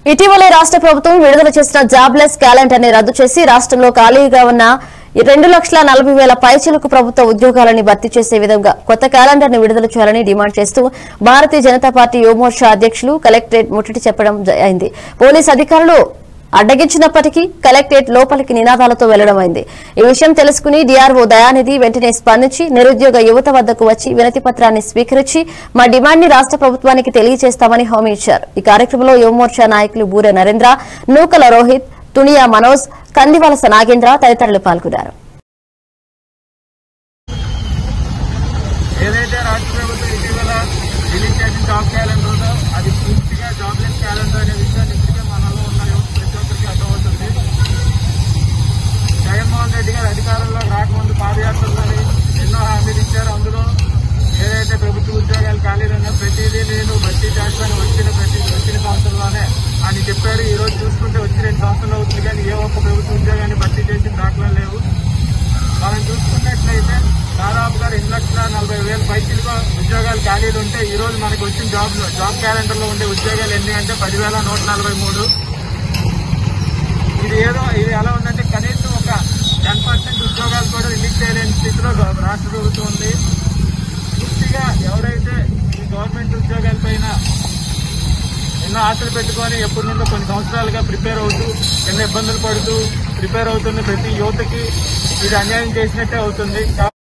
ఇటీవలే రాష్ట్ర ప్రభుత్వం విడుదల చేసిన జాబ్లెస్ క్యాలెండర్ ని రద్దు చేసి రాష్ట్రంలో ఖాళీగా ఉన్న రెండు లక్షల నలభై వేల పైచిలకు ప్రభుత్వ ఉద్యోగాలని భర్తీ చేసే విధంగా కొత్త క్యాలెండర్ ని విడుదల చేయాలని డిమాండ్ చేస్తూ భారతీయ జనతా పార్టీ యువమోర్చా అధ్యక్షులు కలెక్టరేట్ ముట్టడి చెప్పడం జ- అయింది పోలీస్ అధికారులు అడ్డగించినప్పటికీ కలెక్టరేట్ లోపలికి నినాదాలతో వెళ్లడమైంది ఈ విషయం తెలుసుకుని డీఆర్ఓ దయానిధి వెంటనే స్పందించి నిరుద్యోగ యువత వద్దకు వచ్చి వినతి పత్రాన్ని స్వీకరించి మా డిమాండ్ ని రాష్ట్ర ప్రభుత్వానికి తెలియజేస్తామని హామీ ఇచ్చారు ఈ కార్యక్రమంలో యువమోర్చా నాయకులు బూరె నరేంద్ర నూకల రోహిత్ తునియా మనోజ్ కందివలస నాగేంద్ర తదితరులు పాల్గొన్నారు ఏదైతే రాష్ట్ర ప్రభుత్వం ఇటీవల రిలీజ్ చేసిన జాబ్ క్యాలెండర్ ఉందో అది పూర్తిగా జాబ్లెస్ క్యాలెండర్ అనే విషయాన్ని ఇప్పటికే మనలో ఉన్న యువత ప్రతి ఒక్కరికి అర్థమవుతుంది జగన్మోహన్ రెడ్డి గారు అధికారంలో రాకముందు పాదయాత్రలోని ఎన్నో హామీలు ఇచ్చారు అందులో ఏదైతే ప్రభుత్వ ఉద్యోగాలు ఖాళీలు ఉన్నాయో ప్రతిదీ నేను భర్తీ చేస్తాను వచ్చిన ప్రతి వచ్చిన సంవత్సరంలోనే అని చెప్పారు ఈ రోజు చూసుకుంటే వచ్చి రెండు సంవత్సరాలు అవుతుంది కానీ ఏ ఒక్క ప్రభుత్వ ఉద్యోగాన్ని భర్తీ చేసిన దాఖలాలు లేవు మనం చూసుకున్నట్లయితే దాదాపుగా రెండు లక్షల నలభై వేల పైసలుగా ఉద్యోగాలు ఖాళీలు ఉంటే ఈ రోజు మనకు వచ్చిన జాబ్ జాబ్ క్యాలెండర్ లో ఉండే ఉద్యోగాలు ఎన్ని అంటే పదివేల నూట నలభై మూడు ఇది ఏదో ఇది ఎలా ఉందంటే కనీసం ఒక టెన్ పర్సెంట్ ఉద్యోగాలు కూడా రిలీజ్ చేయలేని స్థితిలో గవ- రాష్ట్ర ప్రభుత్వం ఉంది పూర్తిగా ఎవరైతే ఈ గవర్నమెంట్ ఉద్యోగాల పైన ఎన్నో ఆశలు పెట్టుకొని ఎప్పటి నుండో కొన్ని సంవత్సరాలుగా ప్రిపేర్ అవుతూ ఎన్నో ఇబ్బందులు పడుతూ ప్రిపేర్ అవుతున్న ప్రతి యువతకి ఇది అన్యాయం చేసినట్టే అవుతుంది